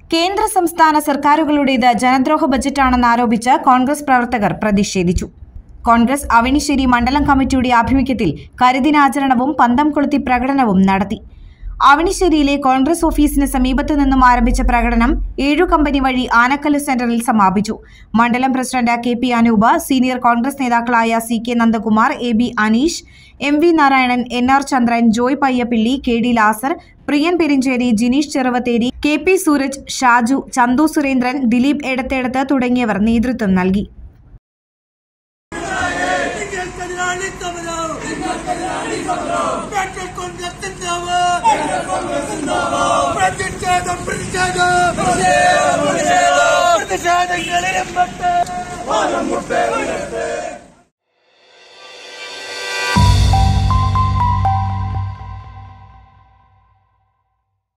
കേന്ദ്ര സംസ്ഥാന സർക്കാരുകളുടേത് ജനദ്രോഹ ബജറ്റാണെന്ന് ആരോപിച്ച് കോൺഗ്രസ് പ്രവർത്തകർ പ്രതിഷേധിച്ചു കോൺഗ്രസ് അവണിശ്ശേരി മണ്ഡലം കമ്മിറ്റിയുടെ ആഭിമുഖ്യത്തിൽ കരിദിനാചരണവും പന്തം കൊളുത്തി പ്രകടനവും നടത്തി അവണിശ്ശേരിയിലെ കോൺഗ്രസ് ഓഫീസിന് സമീപത്തു നിന്നും ആരംഭിച്ച പ്രകടനം ഏഴു കമ്പനി വഴി ആനക്കല്ല് സെന്ററിൽ സമാപിച്ചു മണ്ഡലം president K P Anupa senior Congress നേതാക്കളായ C K Nandakumar A B Aneesh M V Narayanan N R Chandran Joy Payyappilly K D Lazar Priyan Perincherry Jineesh Cheruvathery K P Sooraj Shaju Chanthu Surendran Dileep Edathedath തുടങ്ങിയവർ നേതൃത്വം നൽകി നിങ്ങൾക്കെതിരാളി സമരം ബ്രാക്കറ്റ് കോൺഗ്രസ് സിന്ദാബാദ് പ്രതിഷേധം പ്രതിഷേധം പ്രതിഷേധങ്ങളിൽ